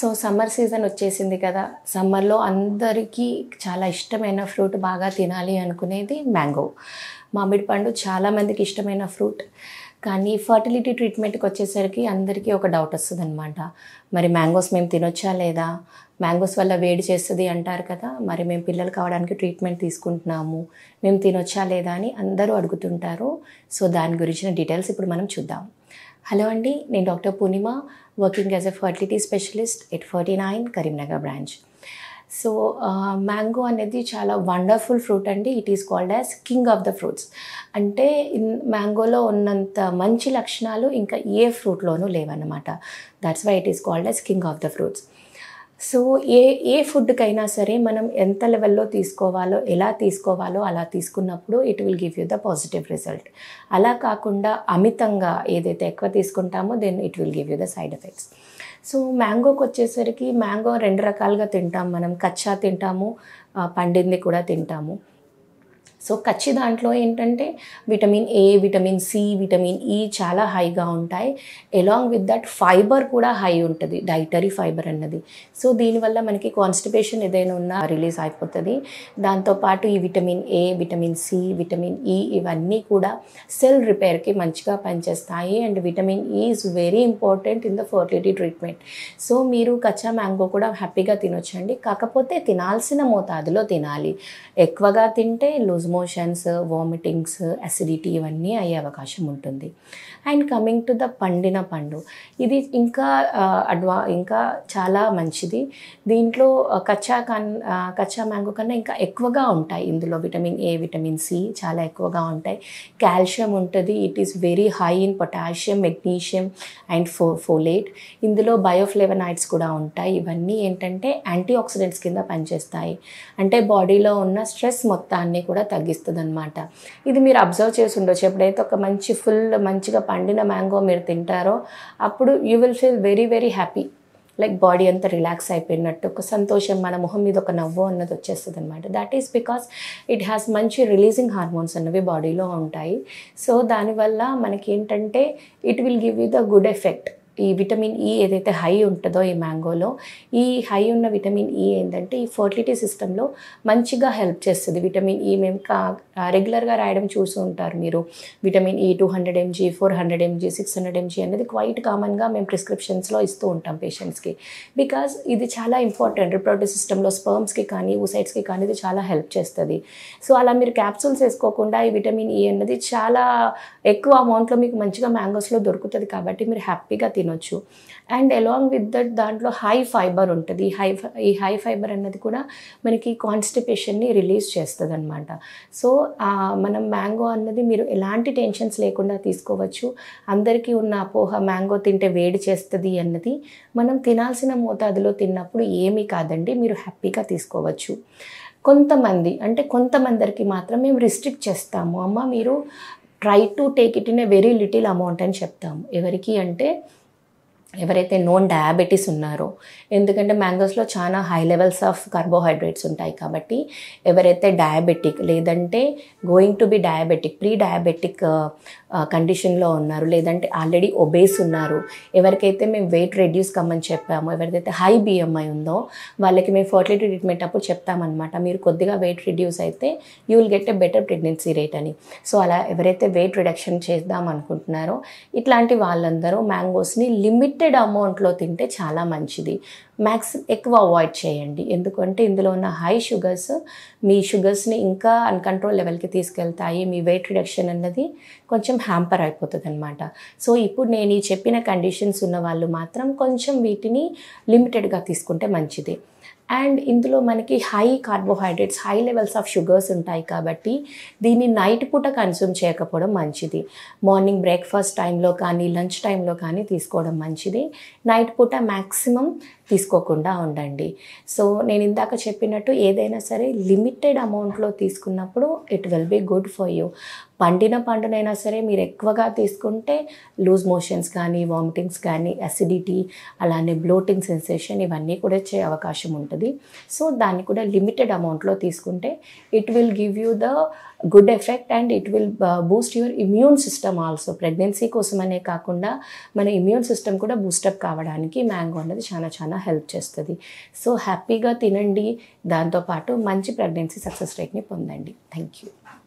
so summer season వచ్చేసింది కదా సమ్మర్లో అందరికీ చాలా ఇష్టమైన ఫ్రూట్ బాగా తినాలి అనుకునేది మ్యాంగో మామిడి పండు చాలామందికి ఇష్టమైన ఫ్రూట్ కానీ ఫర్టిలిటీ ట్రీట్మెంట్కి వచ్చేసరికి అందరికీ ఒక డౌట్ వస్తుంది అనమాట మరి మ్యాంగోస్ మేము తినొచ్చా లేదా మ్యాంగోస్ వల్ల వేడి చేస్తుంది అంటారు కదా మరి మేము పిల్లలు కావడానికి ట్రీట్మెంట్ తీసుకుంటున్నాము మేము తినొచ్చా లేదా అని అందరూ అడుగుతుంటారు సో దాని గురించిన డీటెయిల్స్ ఇప్పుడు మనం చూద్దాం హలో అండి నేను doctor Purnima working as a fertility specialist at forty nine Karimnagar branch so mango అనేది చాలా వండర్ఫుల్ ఫ్రూట్ అండి it is called as king of the fruits అంటే మ్యాంగోలో ఉన్నంత మంచి లక్షణాలు ఇంకా ఏ ఫ్రూట్లోనూ లేవన్నమాట that's why it is called as king of the fruits so ఏ ఏ ఫుడ్కైనా సరే మనం ఎంత లెవెల్లో తీసుకోవాలో ఎలా తీసుకోవాలో అలా తీసుకున్నప్పుడు it will give you the positive result అలా కాకుండా అమితంగా ఏదైతే ఎక్కువ తీసుకుంటామో then it will give you the side effects so మ్యాంగోకి వచ్చేసరికి మ్యాంగో రెండు రకాలుగా తింటాం మనం కచ్చా తింటాము ఆ, పండింది కూడా తింటాము సో కచ్చి దాంట్లో ఏంటంటే vitamin A vitamin C vitamin E చాలా హైగా ఉంటాయి ఎలాంగ్ విత్ దట్ ఫైబర్ కూడా హై ఉంటుంది డైటరీ ఫైబర్ అన్నది సో దీనివల్ల మనకి కాన్స్టిపేషన్ ఏదైనా ఉన్నా రిలీజ్ అయిపోతుంది దాంతోపాటు ఈ vitamin A vitamin C vitamin E ఇవన్నీ కూడా సెల్ రిపేర్కి మంచిగా పనిచేస్తాయి and vitamin E is very important in the fertility treatment so మీరు కచ్చా మ్యాంగో కూడా హ్యాపీగా తినొచ్చండి కాకపోతే తినాల్సిన మోతాదులో తినాలి ఎక్కువగా తింటే లూజ్ మోషన్స్ వామిటింగ్స్ అసిడిటీ ఇవన్నీ అయ్యే అవకాశం ఉంటుంది అండ్ కమింగ్ టు ద పండిన పండు ఇది ఇంకా అడ్వా ఇంకా చాలా మంచిది దీంట్లో ఆ, కచ్చా కన్ ఆ, కచ్చా మ్యాంగో కన్నా ఇంకా ఎక్కువగా ఉంటాయి ఇందులో విటమిన్ ఏ విటమిన్ సి చాలా ఎక్కువగా ఉంటాయి కాల్షియం ఉంటుంది it is very high in potassium magnesium and fo folate ఇందులో బయోఫ్లేవనైడ్స్ కూడా ఉంటాయి ఇవన్నీ ఏంటంటే యాంటీ ఆక్సిడెంట్స్ కింద పనిచేస్తాయి అంటే బాడీలో ఉన్న స్ట్రెస్ మొత్తాన్ని కూడా తగ్గిస్తుంది అనమాట ఇది మీరు అబ్జర్వ్ చేసి ఉండొచ్చు ఎప్పుడైతే ఒక మంచి ఫుల్ మంచిగా పండిన మ్యాంగో మీరు తింటారో అప్పుడు you will feel very very happy like body అంతా రిలాక్స్ అయిపోయినట్టు ఒక సంతోషం మన మొహం మీద ఒక నవ్వు అన్నది వచ్చేస్తుంది అనమాట that is because it has మంచి రిలీజింగ్ హార్మోన్స్ అన్నవి బాడీలో ఉంటాయి సో దానివల్ల మనకి ఏంటంటే it will give you the good effect ఈ విటమిన్ ఈ ఏదైతే హై ఉంటుందో ఈ మ్యాంగోలో ఈ హై ఉన్న విటమిన్ ఈ ఏంటంటే ఈ ఫర్టిలిటీ సిస్టంలో మంచిగా హెల్ప్ చేస్తుంది విటమిన్ ఈ మేము కా రెగ్యులర్గా రాయడం చూసి ఉంటారు మీరు vitamin E two hundred mg four hundred mg six hundred mg అనేది క్వైట్ కామన్గా మేము ప్రిస్క్రిప్షన్స్లో ఇస్తూ ఉంటాం పేషెంట్స్కి బికాజ్ ఇది చాలా ఇంపార్టెంట్ రిప్రొడక్టివ్ సిస్టంలో స్పర్మ్స్కి కానీ ఊసైడ్స్కి కానీ ఇది చాలా హెల్ప్ చేస్తుంది సో అలా మీరు క్యాప్సూల్స్ వేసుకోకుండా ఈ విటమిన్ ఈ అన్నది చాలా ఎక్కువ అమౌంట్లో మీకు మంచిగా మ్యాంగోస్లో దొరుకుతుంది కాబట్టి మీరు హ్యాపీగా తినొచ్చు అండ్ అలాంగ్ విత్ దట్ దాంట్లో హై ఫైబర్ ఉంటుంది ఈ హై ఈ హై ఫైబర్ అన్నది కూడా మనకి కాన్స్టిపేషన్ని రిలీజ్ చేస్తుంది అనమాట సో ఆ, మనం మ్యాంగో అన్నది మీరు ఎలాంటి టెన్షన్స్ లేకుండా తీసుకోవచ్చు అందరికీ ఉన్న అపోహ మ్యాంగో తింటే వేడి చేస్తుంది అన్నది మనం తినాల్సిన మోతాదులో తిన్నప్పుడు ఏమీ కాదండి మీరు హ్యాపీగా తీసుకోవచ్చు కొంతమంది అంటే కొంతమందికి మాత్రం మేము రిస్ట్రిక్ట్ చేస్తాము అమ్మ మీరు try to take it in a very little amount అని చెప్తాము ఎవరికి అంటే ఎవరైతే నోన్ డయాబెటీస్ ఉన్నారో ఎందుకంటే మ్యాంగోస్లో చాలా హై లెవెల్స్ ఆఫ్ కార్బోహైడ్రేట్స్ ఉంటాయి కాబట్టి ఎవరైతే డయాబెటిక్ లేదంటే going to be diabetic pre diabetic కండిషన్లో ఉన్నారు లేదంటే ఆల్రెడీ ఒబేస్ ఉన్నారు ఎవరికైతే మేము వెయిట్ రెడ్యూస్ కమ్మని చెప్పామో ఎవరికైతే హై బిఎంఐ ఉందో వాళ్ళకి మేము ఫర్టిలిటీ ట్రీట్మెంట్ అప్పుడు చెప్తామన్నమాట మీరు కొద్దిగా వెయిట్ రిడ్యూస్ అయితే you will get a better pregnancy rate అని సో అలా ఎవరైతే వెయిట్ రిడక్షన్ చేద్దాం అనుకుంటున్నారో ఇట్లాంటి వాళ్ళందరూ మ్యాంగోస్ని లిమిటెడ్ అమౌంట్లో తింటే చాలా మంచిది మ్యాక్స్ ఎక్కువ అవాయిడ్ చేయండి ఎందుకంటే ఇందులో ఉన్న హై షుగర్స్ మీ షుగర్స్ని ఇంకా అన్కంట్రోల్ లెవెల్కి తీసుకెళ్తాయి మీ వెయిట్ రిడక్షన్ అన్నది కొంచెం హ్యాంపర్ అయిపోతుంది అనమాట సో ఇప్పుడు నేను ఈ చెప్పిన కండిషన్స్ ఉన్న వాళ్ళు మాత్రం కొంచెం వీటిని లిమిటెడ్గా తీసుకుంటే మంచిది అండ్ ఇందులో మనకి high carbohydrates high levels of sugars ఉంటాయి కాబట్టి దీన్ని నైట్ పూట కన్సూమ్ చేయకపోవడం మంచిది మార్నింగ్ బ్రేక్ఫాస్ట్ టైంలో కానీ లంచ్ టైంలో కానీ తీసుకోవడం మంచిది నైట్ పూట మ్యాక్సిమం తీసుకోకుండా ఉండండి సో నేను ఇందాక చెప్పినట్టు ఏదైనా సరే లిమిటెడ్ అమౌంట్లో తీసుకున్నప్పుడు it will be good for you పండిన పండునైనా సరే మీరు ఎక్కువగా తీసుకుంటే లూజ్ మోషన్స్ కానీ వామిటింగ్స్ కానీ అసిడిటీ అలానే బ్లోటింగ్ సెన్సేషన్ ఇవన్నీ కూడా వచ్చే అవకాశం ఉంటుంది సో దాన్ని కూడా లిమిటెడ్ అమౌంట్లో తీసుకుంటే it will give you the good effect and it will boost your immune system also pregnancy కోసమనే కాకుండా మన ఇమ్యూన్ సిస్టమ్ కూడా బూస్టప్ కావడానికి మ్యాంగో అనేది చాలా చాలా హెల్ప్ చేస్తుంది సో హ్యాపీగా తినండి దాంతోపాటు మంచి ప్రెగ్నెన్సీ సక్సెస్ రేట్ని పొందండి థ్యాంక్ యూ